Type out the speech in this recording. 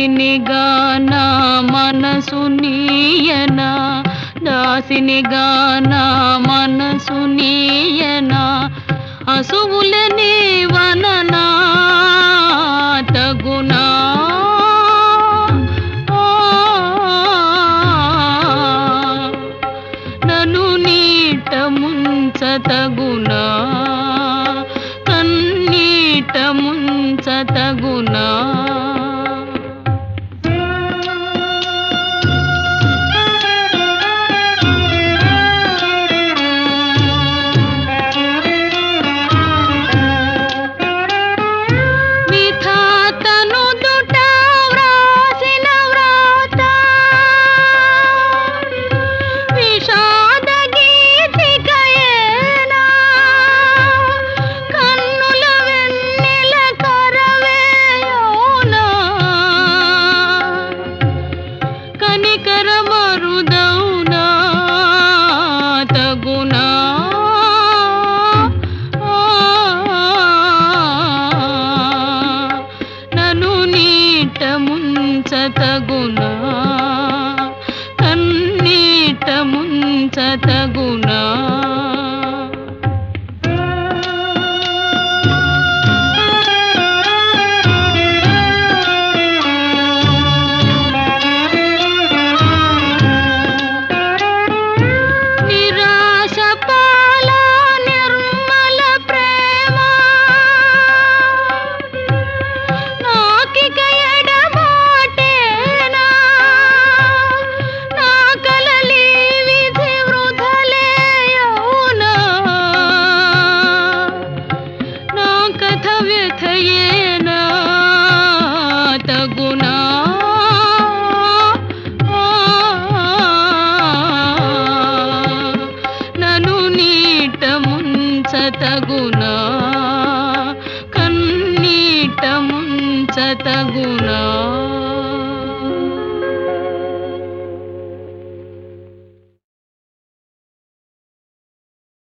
దాసినిగా నా మనసు నీయనా దాసినిగా నా మనసు నీయనా అసువుల నీవననా తగునా నను నీట ముంచతగునా కన్నీట ముంచతగునా విధాతను దుట వ్రాసిన వ్రాత విషాద గీతికయేనా కన్నుల వెన్నెల కరవేయోనా కనికర మరుదౌనా తగునా నను నీట ముంచతగునా కన్నీట ముంచతగునా నిరాశ పాల నిర్మల ప్రేమ నాకిక ఎడబాటేనా నా కలలి విధి వృధలేయౌనా నా కథ వ్యథయేనా తగునా నను నీట ముంచతగునా కన్నీట ముంచతగునా